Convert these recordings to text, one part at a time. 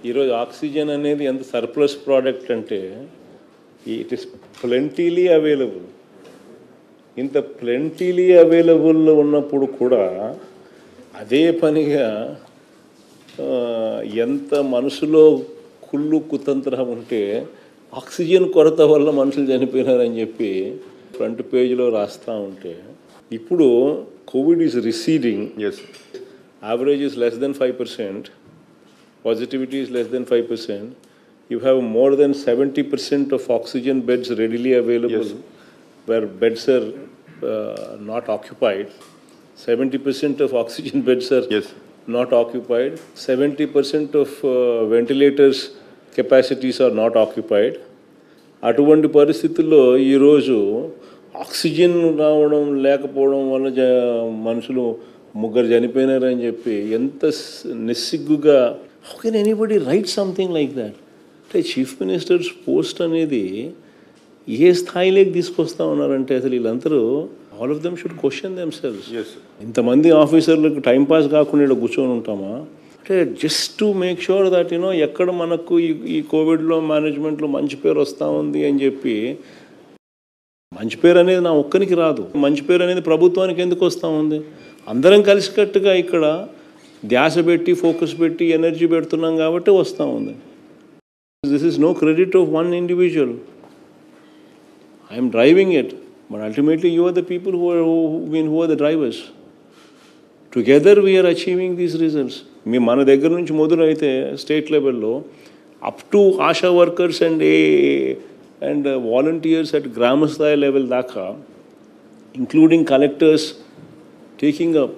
ఈరోజు ఆక్సిజన్ అనేది ఎంత సర్ప్లస్ ప్రోడక్ట్ అంటే ఇట్ ఇస్ ప్లెంటీలీ అవైలబుల్ ఇంత ప్లెంటీలీ అవైలబుల్ ఉన్నప్పుడు కూడా అదే పనిగా ఆ, ఎంత మనసులో కుళ్ళు కుతంత్రం ఉంటే ఆక్సిజన్ కొరత వల్ల మనుషులు చనిపోయినారని చెప్పి ఫ్రంట్ పేజీలో రాస్తూ ఉంటే ఇప్పుడు covid is receding as average is less than 5%, positivity is less than 5%, you have more than 70% of oxygen beds readily available Yes. where beds are uh, not occupied. 70% of oxygen beds are Yes. not occupied. 70% of uh, ventilators capacities are not occupied. అటువంటి పరిస్థితుల్లో ఈరోజు oxygen రావడం లేకపోవడం వల్ల జ మనుషులు ముగ్గురు చనిపోయినారని చెప్పి ఎంత స్- నిస్సిగ్గుగా how can anybody write something like that అంటే చీఫ్ మినిస్టర్స్ పోస్ట్ అనేది ఏ స్థాయిలోకి తీసుకొస్తా ఉన్నారంటే అసలు వీళ్ళందరూ all of them should question themselves yes ఇంతమంది ఆఫీసర్లకు టైం పాస్ కాకుండా ఈడ కూర్చొని ఉంటామా అంటే just to make sure that you know ఎక్కడ మనకు ఈ ఈ కోవిడ్లో మేనేజ్మెంట్లో మంచి పేరు వస్తూ ఉంది అని చెప్పి మంచి పేరు అనేది నా ఒక్కరికి రాదు మంచి పేరు అనేది ప్రభుత్వానికి ఎందుకు వస్తూ ఉంది అందరం కలిసికట్టుగా ఇక్కడ ధ్యాస పెట్టి ఫోకస్ పెట్టి ఎనర్జీ పెడుతున్నాం కాబట్టి వస్తూ ఉంది this is no credit of one individual I'm driving it but ultimately you are the people who who mean who are the drivers together we're achieving these results మీ మన దగ్గర నుంచి మొదలైతే స్టేట్ లెవెల్లో up to Asha workers and A and volunteers at గ్రామ స్థాయి level దాకా including collectors taking a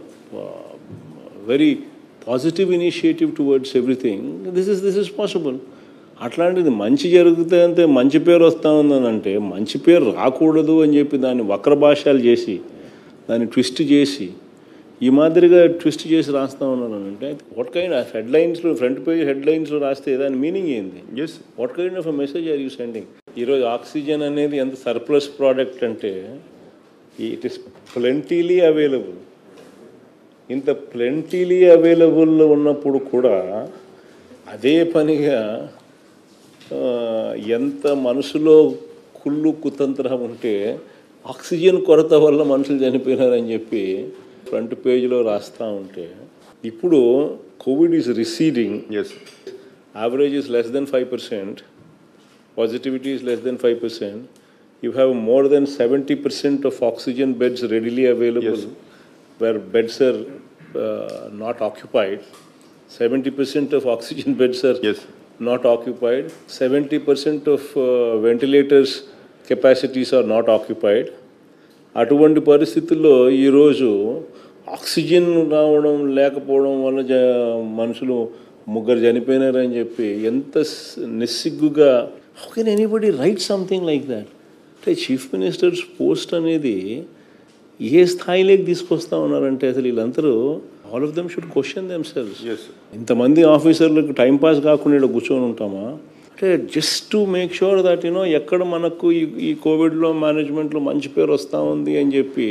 very positive initiative towards everything this is this is possible అట్లాంటిది మంచి జరిగితే అంటే మంచి పేరు వస్తూ ఉందని అంటే మంచి పేరు రాకూడదు అని చెప్పి దాన్ని వక్ర భాషలు చేసి దాన్ని ట్విస్ట్ చేసి ఈ మాదిరిగా ట్విస్ట్ చేసి రాస్తా ఉన్నాను అంటే వాట్ కైండ్ ఆఫ్ హెడ్లైన్స్లో ఫ్రంట్ పేజ్ హెడ్లైన్స్లో రాస్తే దాని మీనింగ్ ఏంది yes what kind of message are you sending ఈరోజు ఆక్సిజన్ అనేది ఎంత సర్ప్లస్ ప్రోడక్ట్ అంటే ఇట్ ఇస్ ప్లెంటీలీ అవైలబుల్ ఇంత ప్లెంటీలీ అవైలబుల్ ఉన్నప్పుడు కూడా అదే పనిగా ఆ, ఎంత మనసులో కుళ్ళు కుతంత్రం ఉంటే ఆక్సిజన్ కొరత వల్ల మనుషులు చనిపోయినారని చెప్పి ఫ్రంట్ పేజీలో రాస్తూ ఉంటే ఇప్పుడు covid is receding as average is less than 5%, positivity is less than 5%, you have more than 70% of oxygen beds readily available Yes. where beds are uh, not occupied. 70% of oxygen beds are Yes. not occupied. 70% of uh, ventilators capacities are not occupied. అటువంటి పరిస్థితుల్లో ఈరోజు oxygen రావడం లేకపోవడం వల్ల జ మనుషులు ముగ్గురు చనిపోయినారని చెప్పి ఎంత స్- నిస్సిగ్గుగా how can anybody write something like that అంటే చీఫ్ మినిస్టర్స్ పోస్ట్ అనేది ఏ స్థాయిలోకి తీసుకొస్తా ఉన్నారంటే అసలు వీళ్ళందరూ all of them should question themselves yes ఇంతమంది ఆఫీసర్లకు టైం పాస్ కాకుండా ఈడ కూర్చొని ఉంటామా అంటే just to make sure that you know ఎక్కడ మనకు ఈ ఈ కోవిడ్లో మేనేజ్మెంట్లో మంచి పేరు వస్తూ ఉంది అని చెప్పి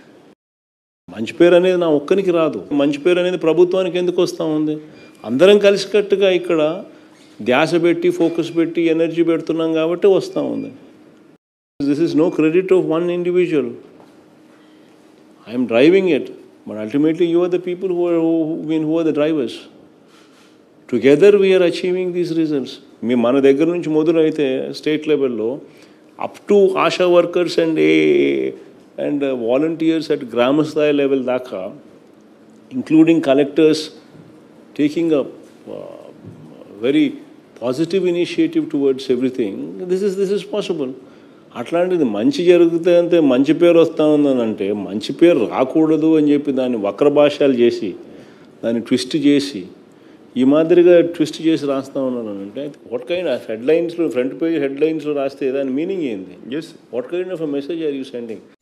మంచి పేరు అనేది నా ఒక్కరికి రాదు మంచి పేరు అనేది ప్రభుత్వానికి ఎందుకు వస్తూ ఉంది అందరం కలిసికట్టుగా ఇక్కడ ధ్యాస పెట్టి ఫోకస్ పెట్టి ఎనర్జీ పెడుతున్నాం కాబట్టి వస్తూ ఉంది this is no credit of one individual I'm driving it but ultimately you are the people who who mean who are the drivers together we're achieving these results మీ మన దగ్గర నుంచి మొదలైతే స్టేట్ లెవెల్లో up to Asha workers and A and volunteers at గ్రామ స్థాయి level దాకా including collectors taking a very positive initiative towards everything this is this is possible అట్లాంటిది మంచి జరిగితే అంటే మంచి పేరు వస్తూ ఉందని అంటే మంచి పేరు రాకూడదు అని చెప్పి దాన్ని వక్ర భాషలు చేసి దాన్ని ట్విస్ట్ చేసి ఈ మాదిరిగా ట్విస్ట్ చేసి రాస్తా ఉన్నాను అంటే వాట్ కైండ్ ఆఫ్ హెడ్లైన్స్లో ఫ్రంట్ పేజ్ హెడ్లైన్స్లో రాస్తే దాని మీనింగ్ ఏంది yes what kind of message are you sending